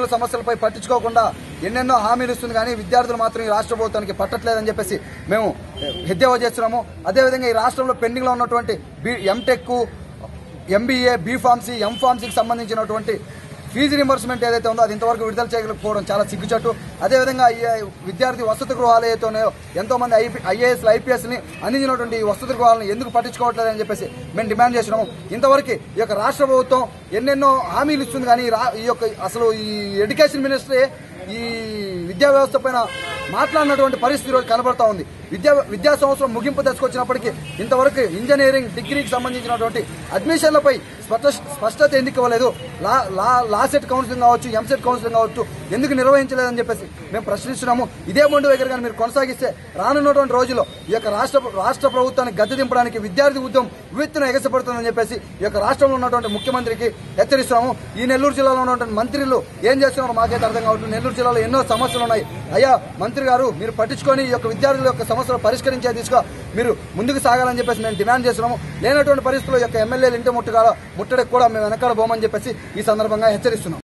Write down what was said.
విద్యార్థుల సమస్యలపై పట్టించుకోకుండా ఎన్నెన్నో హామీలు ఇస్తుంది కానీ విద్యార్థులు మాత్రం ఈ రాష్ట్ర ప్రభుత్వానికి పట్టట్లేదని చెప్పేసి మేము ఎద్దేవా చేస్తున్నాము అదేవిధంగా ఈ రాష్ట్రంలో పెండింగ్ లో ఉన్నటువంటి B M Tech MBA B pharmacy M ఫార్మసీకి సంబంధించినటువంటి ఫీజు రింబర్స్మెంట్ ఏదైతే ఉందో అది ఇంతవరకు విడుదల చేయకపోవడం చాలా సిగ్గుచట్టు అదేవిధంగా ఈ విద్యార్థి వసతి గృహాలు ఏవైతే ఉన్నాయో ఎంతో మంది ఐఏఎస్ ఐపీఎస్ ని అందించినటువంటి ఈ వసతి గృహాలను ఎందుకు పట్టించుకోవట్లేదని చెప్పేసి మేము డిమాండ్ చేస్తున్నాము ఇంతవరకు ఈ యొక్క రాష్ట్ర ప్రభుత్వం ఎన్నెన్నో హామీలు ఇస్తుంది కానీ ఈ రా- ఈ యొక్క అసలు ఈ ఎడ్యుకేషన్ మినిస్ట్రీ ఈ విద్యా వ్యవస్థ పైన మాట్లాడినటువంటి పరిస్థితి ఈరోజు కనబడతా ఉంది విద్యా విద్యా సంవత్సరం ముగింపు దశకొచ్చినప్పటికీ ఇంతవరకు ఇంజనీరింగ్ డిగ్రీకి సంబంధించినటువంటి అడ్మిషన్లపై స్పష్ట స్పష్టత ఎందుకు ఇవ్వలేదు లా లా లా సెట్ కౌన్సిలింగ్ కావచ్చు ఎంసెట్ కౌన్సిలింగ్ కావచ్చు ఎందుకు నిర్వహించలేదని చెప్పేసి మేము ప్రశ్నిస్తున్నాము ఇదే మొండి వైఖరి కానీ మీరు కొనసాగిస్తే రానున్నటువంటి రోజుల్లో ఈ యొక్క రాష్ట్ర రాష్ట్ర ప్రభుత్వాన్ని గద్దె దింపడానికి విద్యార్థి ఉద్యమం విత్తున ఎగసపడుతుందని చెప్పేసి ఈ యొక్క రాష్ట్రంలో ఉన్నటువంటి ముఖ్యమంత్రికి హెచ్చరిస్తున్నాము ఈ నెల్లూరు జిల్లాలో ఉన్నటువంటి మంత్రులు ఏం చేస్తున్నారో మాకైతే అర్థం కావట్లేదు నెల్లూరు జిల్లాలో ఎన్నో సమస్యలు ఉన్నాయి అయ్యా మంత్రి గారు మీరు పట్టించుకొని ఈ యొక్క విద్యార్థుల యొక్క సమస్యలు పరిష్కరించే దిశగా మీరు ముందుకు సాగాలని చెప్పేసి మేము డిమాండ్ చేస్తున్నాము లేనటువంటి పరిస్థితుల్లో ఈ యొక్క ఎమ్మెల్యేలు ఇంటి ముట్టుగా ముట్టడికి కూడా మేము వెనకాల పోమని చెప్పేసి ఈ సందర్భంగా హెచ్చరిస్తున్నాం